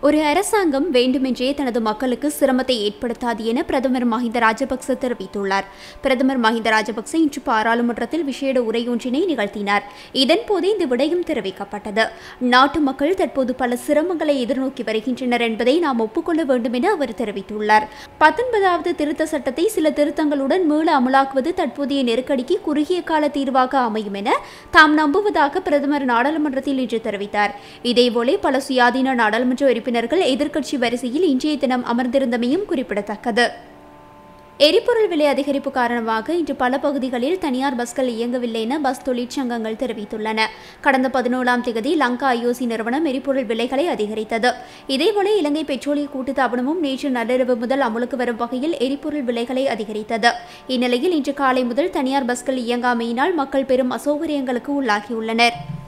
ஒரு அரசாங்கம் வேண்டுமென்றே தனது மக்களுக்கு சிரமத்தை ஏற்படுத்தாது என பிரதமர் மஹிந்த ராஜபக்ச தெரிவித்துள்ளார் பிரதமர் மஹிந்த ராஜபக்ச இன்று பாராளுமன்றத்தில் விசேட உரையொன்றினை நிகழ்த்தினார் இதன்போது இந்த விடயம் தெரிவிக்கப்பட்டது நாட்டு மக்கள் தற்போது பல சிரமங்களை எதிர்நோக்கி வருகின்றனர் என்பதை நாம் ஒப்புக்கொள்ள வேண்டும் என அவர் தெரிவித்துள்ளார் பத்தொன்பதாவது திருத்த சட்டத்தை சில திருத்தங்களுடன் மீள அமலாக்குவது தற்போதைய நெருக்கடிக்கு குறுகிய கால தீர்வாக அமையும் என தாம் நம்புவதாக பிரதமர் நாடாளுமன்றத்தில் இன்று தெரிவித்தார் இதேபோல பல சுயாதீன நாடாளுமன்ற உறுப்பினர்கள் எதிர்க்கட்சி வரிசையில் இன்றைய தினம் அமர்ந்திருந்தமையும் குறிப்பிடத்தக்கது எரிபொருள் விலை அதிகரிப்பு காரணமாக இன்று பல பகுதிகளில் தனியார் பஸ்கள் இயங்கவில்லை என பஸ் தொழிற்சங்கங்கள் தெரிவித்துள்ளன கடந்த பதினோராம் தேதி லங்கா ஐஓசி நிறுவனம் எரிபொருள் விலைகளை அதிகரித்தது இதேபோல இலங்கை பெட்ரோலிய கூட்டுத்தாபனமும் நேற்று நள்ளிரவு முதல் அமலுக்கு வரும் வகையில் எரிபொருள் விலைகளை அதிகரித்தது இந்நிலையில் இன்று காலை முதல் தனியார் பஸ்கள் இயங்காமையினால் மக்கள் பெரும் அசௌகரியங்களுக்கு உள்ளாகியுள்ளனர்